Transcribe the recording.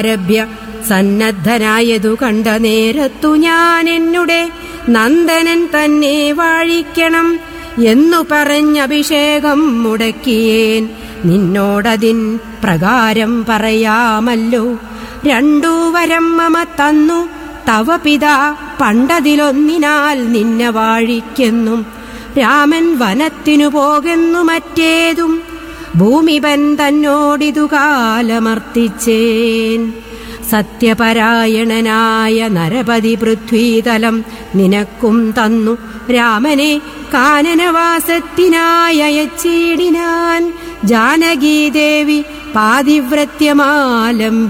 ആരഭ്യ സന്നദ്ധനായതു കണ്ട നേരത്തു ഞാൻ എന്നുടെ നന്ദനൻ തന്നെ വാഴിക്കണം എന്നു പറഞ്ഞഭിഷേകം മുടക്കിയേൻ നിന്നോടതിൻ പ്രകാരം പറയാമല്ലോ രണ്ടു വരം മമ തന്നു തവ പിതാ പണ്ടതിലൊന്നിനാൽ നിന്നെ വാഴിക്കെന്നും രാമൻ വനത്തിനു പോകുന്നു മറ്റേതും ഭൂമിപൻ തന്നോടിതു കാലമർത്തിച്ചേൻ സത്യപരായണനായ നരപതി പൃഥ്വീതലം നിനക്കും തന്നു രാമനെ കാനനവാസത്തിനായച്ചിടിനാൻ ജാനകീദേവി പാതിവ്രത്യമാലംബി